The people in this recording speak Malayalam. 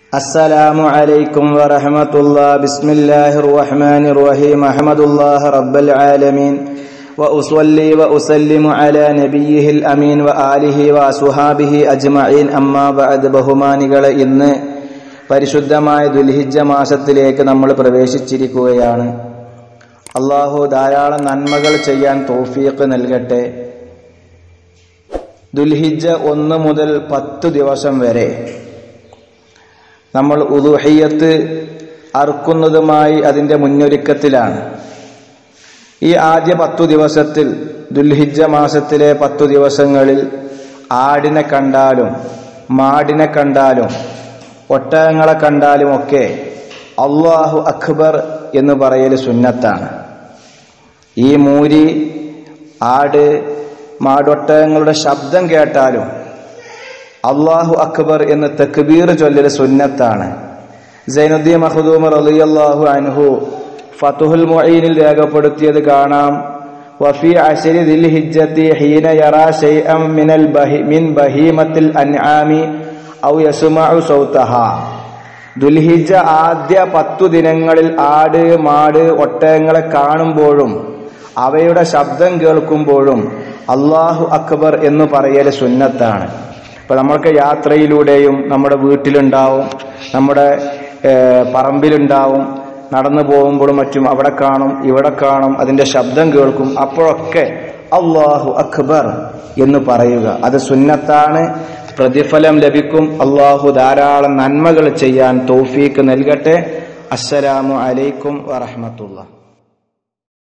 السلام عليكم ورحمة الله بسم الله الرحمن الرحيم أحمد الله رب العالمين وأصلي وأسلم على نبيه الأمين وآله وأصحابه أجمعين أما بعد ബഹുമാനികളെ ഇന്ന് പരിശുദ്ധമായ ദുൽഹിജ്ജ മാസത്തിലേക്ക് നമ്മൾ പ്രവേശിച്ചിരിക്കുകയാണ് അള്ളാഹു ധാരാളം നന്മകൾ ചെയ്യാൻ തോഫീക്ക് നൽകട്ടെ ദുൽഹിജ്ജ ഒന്ന് മുതൽ പത്ത് ദിവസം വരെ നമ്മൾ ഉദുഹയ്യത്ത് അറുക്കുന്നതുമായി അതിൻ്റെ മുന്നൊരുക്കത്തിലാണ് ഈ ആദ്യ പത്തു ദിവസത്തിൽ ദുൽഹിജ്ജ മാസത്തിലെ പത്തു ദിവസങ്ങളിൽ ആടിനെ കണ്ടാലും മാടിനെ കണ്ടാലും ഒട്ടകങ്ങളെ കണ്ടാലും ഒക്കെ അള്ളാഹു അക്ബർ എന്ന് പറയൽ സുന്നത്താണ് ഈ മൂരി ആട് മാടൊട്ടകങ്ങളുടെ ശബ്ദം കേട്ടാലും അള്ളാഹു അക്ബർ എന്ന് തക്ബീർ ചൊല്ലൽ സുന്നത്താണ് സൈനുദ്ദീൻ മഹദൂം റളിയല്ലാഹു അൻഹു ഫതുഹുൽ മുഈനിൽ രേഖപ്പെടുത്തിയത് കാണാം വഫി അശരി ദിൽ ഹിജ്ജത്തി ഹീന യറാ ശൈഅം മിനൽ ബഹി മിൻ ബഹീമത്തിൽ അൻആമി ഔ യസ്മഉ സൗതഹ ദുൽഹിജ്ജ ആദ്യ പത്തു ദിനങ്ങളിൽ ആട് മാട് ഒട്ടകങ്ങളെ കാണുമ്പോഴും അവയുടെ ശബ്ദം കേൾക്കുമ്പോഴും അള്ളാഹു അക്ബർ എന്ന് പറയൽ സുന്നത്താണ് ഇപ്പൊ നമ്മൾക്ക് യാത്രയിലൂടെയും നമ്മുടെ വീട്ടിലുണ്ടാവും നമ്മുടെ പറമ്പിലുണ്ടാവും നടന്നു പോകുമ്പോഴും മറ്റും അവിടെ കാണും ഇവിടെ കാണും അതിന്റെ ശബ്ദം കേൾക്കും അപ്പോഴൊക്കെ അള്ളാഹു അക്ബർ എന്ന് പറയുക അത് സുന്നത്താണ് പ്രതിഫലം ലഭിക്കും അള്ളാഹു ധാരാളം നന്മകൾ ചെയ്യാൻ തൗഫീക്ക് നൽകട്ടെ അസ്സലാമു അലൈക്കും വറഹമത്തുള്ള